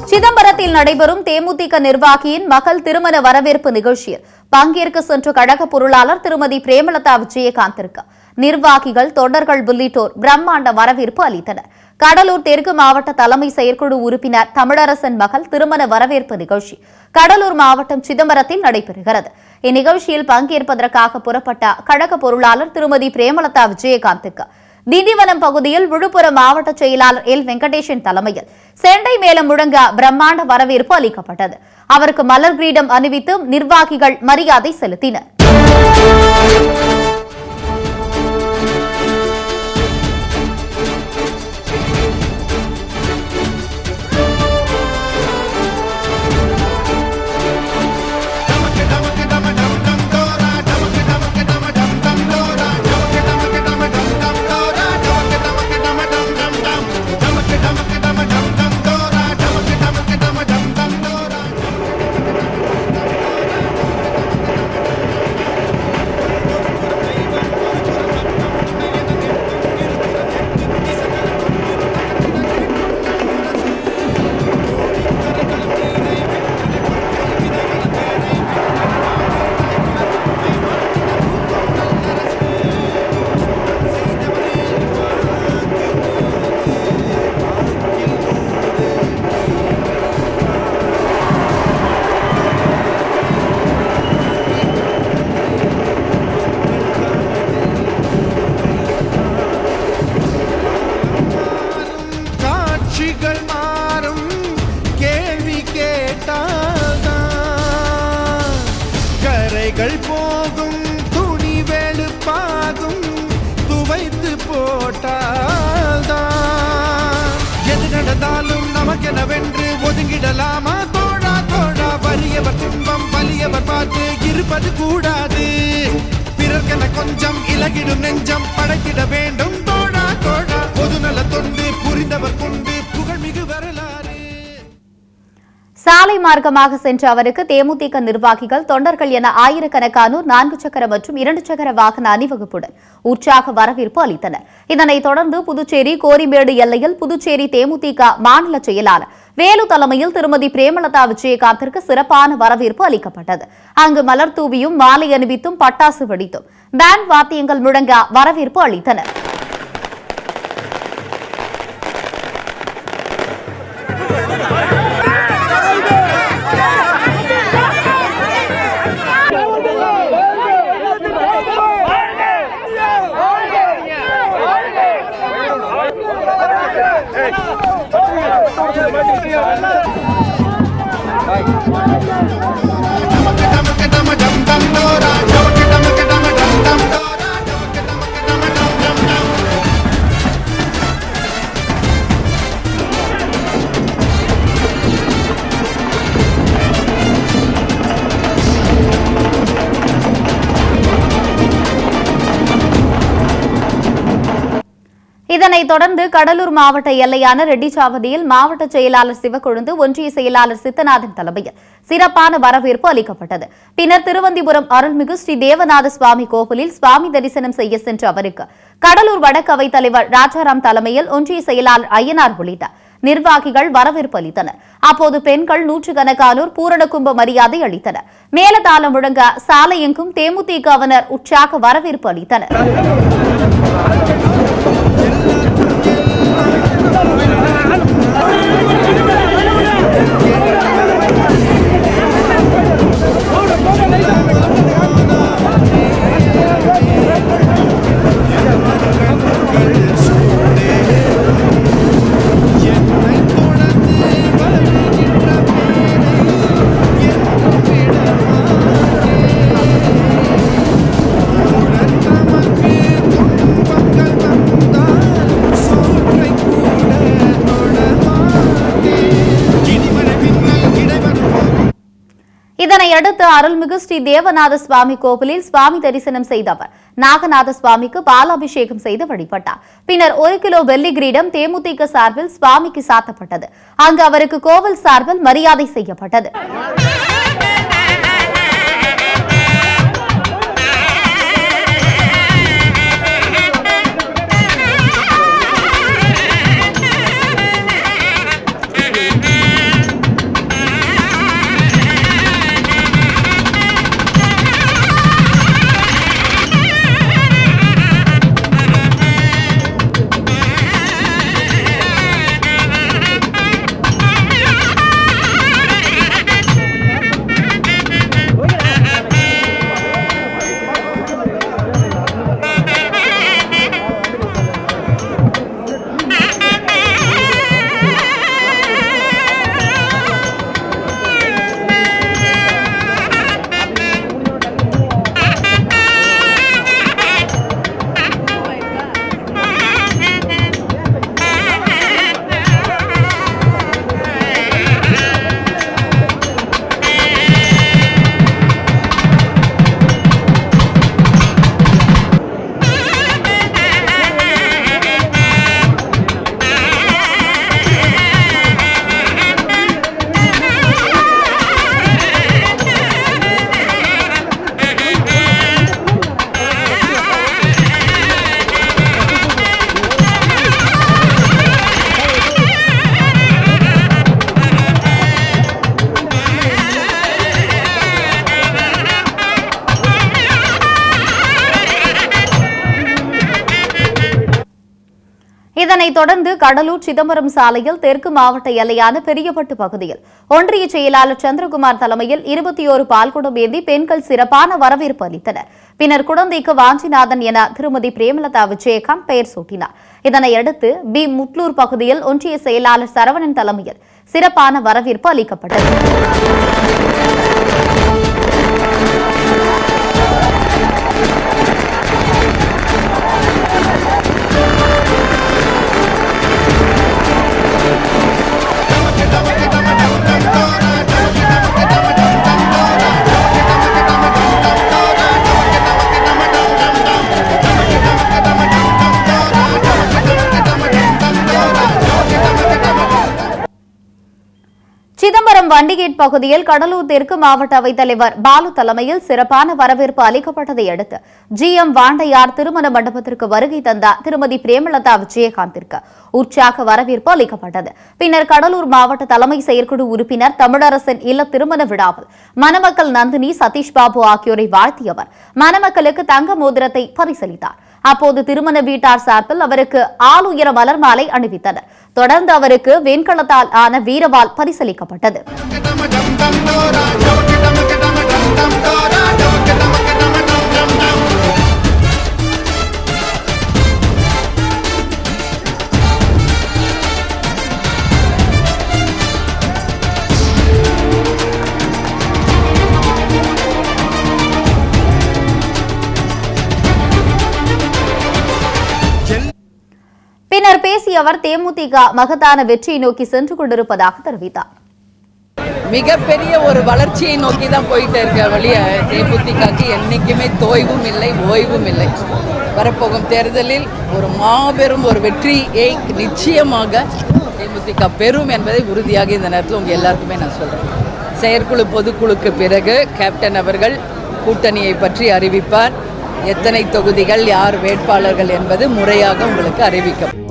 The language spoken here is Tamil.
சிதம்பரத்தில் நடைபெறும் தேமுதிக நிர்வாகியின் மகள் திருமண வரவேற்பு நிகழ்ச்சியில் பங்கேற்க சென்ற கழக பொருளாளர் திருமதி பிரேமலதா விஜயகாந்திற்கு நிர்வாகிகள் தொண்டர்கள் உள்ளிட்டோர் பிரம்மாண்ட வரவேற்பு அளித்தனர் கடலூர் தெற்கு மாவட்ட தலைமை செயற்குழு உறுப்பினர் தமிழரசன் மகள் திருமண வரவேற்பு நிகழ்ச்சி கடலூர் மாவட்டம் சிதம்பரத்தில் நடைபெறுகிறது இந்நிகழ்ச்சியில் பங்கேற்பதற்காக புறப்பட்ட கழக பொருளாளர் திருமதி பிரேமலதா விஜயகாந்துக்கு திண்டிவனம் பகுதியில் விழுப்புரம் மாவட்ட செயலாளர் எல் வெங்கடேசன் தலைமையில் செண்டை மேளம் முழங்க பிரம்மாண்ட வரவேற்பு அளிக்கப்பட்டது அவருக்கு மலர் கிரீடம் அணிவித்து நிர்வாகிகள் மரியாதை செலுத்தினர் காட்சிகள் மாறும் கேள்வி கேட்டால்தான் கரைகள் போகும் துணி வெளுப்பாகும் துவைத்து போட்டால்தான் எது நடந்தாலும் நமக்கெனவென்று ஒதுங்கிடலாமா தோழா தோழா வறியவர் துன்பம் வலியவர் பார்த்து இருப்பது கூடாது பிறர்க்கென கொஞ்சம் இலகிடும் நெஞ்சம் படைத்திட வேண்டும் தோழா தோழா பொதுநல தொண்டு புரிந்தவர் கொண்டு புகழ்மிகு வரலாறு சாலை மார்க்கமாக சென்ற அவருக்கு தேமுதிக நிர்வாகிகள் தொண்டர்கள் என ஆயிரக்கணக்கானோர் நான்கு சக்கர மற்றும் இரண்டு சக்கர வாகன அணிவகுப்புடன் உற்சாக வரவேற்பு அளித்தனர் இதனைத் தொடர்ந்து புதுச்சேரி கோரிமேடு எல்லையில் புதுச்சேரி தேமுதிக மாநில செயலாளர் வேலு தலைமையில் திருமதி பிரேமலதா விஜயகாந்திற்கு சிறப்பான வரவேற்பு அளிக்கப்பட்டது அங்கு மலர் தூவியும் மாலை அணிவித்தும் பட்டாசு வெடித்தும் பேண்ட் வாத்தியங்கள் முழங்க வரவேற்பு அளித்தனர் டமக்கு டமக்கு டம டம் டம் டோரா டமக்கு டமக்கு டம டம் டம் டோரா டமக்கு டமக்கு டம டம் டம் டம் இதனைத் தொடர்ந்து கடலூர் மாவட்ட எல்லையான ரெட்டிச்சாவடியில் மாவட்ட செயலாளர் சிவக்கொழுந்து ஒன்றிய செயலாளர் சித்தநாதன் தலைமையில் சிறப்பான வரவேற்பு அளிக்கப்பட்டது பின்னர் திருவந்திபுரம் அருள்மிகு ஸ்ரீ தேவநாத சுவாமி கோவிலில் சுவாமி தரிசனம் செய்ய சென்ற அவருக்கு கடலூர் வடக்கு அவைத் தலைவர் ராஜாராம் தலைமையில் ஒன்றிய செயலாளர் ஐயனார் உள்ளிட்ட நிர்வாகிகள் வரவேற்பு அளித்தனர் அப்போது பெண்கள் நூற்றுக்கணக்கானோர் பூரண கும்ப மரியாதை அளித்தனர் மேலதாளம் முழங்க சாலையெங்கும் தேமுதிகவினர் உற்சாக வரவேற்பு அளித்தனர் என்னை தொடர்ந்து வருகின்ற பேரை என்றும் விடமாட்டேன். உடன் நமக்கு துன்பங்கள் வந்தால் சோற்றை கூட தொடமாட்டேன். இடிமழை பின்னல் இடைவரும் போது இதனையடுத்து அருள்மிகு ஸ்ரீ தேவநாத சுவாமி கோவிலில் சுவாமி தரிசனம் செய்த அவர் நாகநாத சுவாமிக்கு பாலாபிஷேகம் செய்து வழிபட்டார் பின்னர் ஒரு கிலோ வெள்ளி கிரீடம் தேமுதிக சார்பில் சுவாமிக்கு சாத்தப்பட்டது அங்கு அவருக்கு கோவில் சார்பில் மரியாதை செய்யப்பட்டது இதனைத் தொடர்ந்து கடலூர் சிதம்பரம் சாலையில் தெற்கு மாவட்ட எல்லையான பெரியப்பட்டு பகுதியில் ஒன்றிய செயலாளர் சந்திரகுமார் தலைமையில் இருபத்தி ஓரு பால்குடம் ஏந்தி பெண்கள் சிறப்பான வரவேற்பு அளித்தனர் பின்னர் குழந்தைக்கு வாஞ்சிநாதன் என திருமதி பிரேமலதா விஜயகாந்த் பெயர் சூட்டினார் இதனையடுத்து பி முட்லூர் பகுதியில் ஒன்றிய செயலாளர் சரவணன் தலைமையில் சிறப்பான வரவேற்பு அளிக்கப்பட்டது சிதம்பரம் வண்டிகேட் பகுதியில் கடலூர் தெற்கு மாவட்ட அவைத்தலைவர் பாலு தலைமையில் சிறப்பான வரவேற்பு அளிக்கப்பட்டதை அடுத்து ஜி எம் வாண்டையார் திருமண மண்டபத்திற்கு வருகை தந்தார் திருமதி பிரேமலதா விஜயகாந்திற்கு உற்சாக வரவேற்பு அளிக்கப்பட்டது பின்னர் கடலூர் மாவட்ட தலைமை செயற்குழு உறுப்பினர் தமிழரசன் இல்ல திருமண விழாவில் மணமக்கள் நந்தினி சதீஷ் பாபு ஆகியோரை வாழ்த்தியவர் மணமக்களுக்கு தங்க மோதிரத்தை பரிசளித்தார் அப்போது திருமண வீட்டார் சார்பில் அவருக்கு ஆளுயர மலர் மாலை அணிவித்தனர் தொடர்ந்து அவருக்கு வெண்கலத்தால் ஆன வீரவால் பரிசளிக்கப்பட்டது பின்னர் பேசிய அவர் தேமுதிக மகத்தான வெற்றியை நோக்கி சென்று கொண்டிருப்பதாக தெரிவித்தார் மிகப்பெரிய ஒரு வளர்ச்சியை நோக்கி தான் போயிட்டு இருக்க வழிய தேமுதிகக்கு என்றைக்குமே தோய்வும் இல்லை ஓய்வும் இல்லை வரப்போகும் தேர்தலில் ஒரு மாபெரும் ஒரு வெற்றியை நிச்சயமாக தேமுதிக பெறும் என்பதை உறுதியாக இந்த நேரத்தில் உங்கள் எல்லாருக்குமே நான் சொல்கிறேன் செயற்குழு பொதுக்குழுக்கு பிறகு கேப்டன் அவர்கள் கூட்டணியை பற்றி அறிவிப்பார் எத்தனை தொகுதிகள் யார் வேட்பாளர்கள் என்பது முறையாக உங்களுக்கு அறிவிக்கப்படும்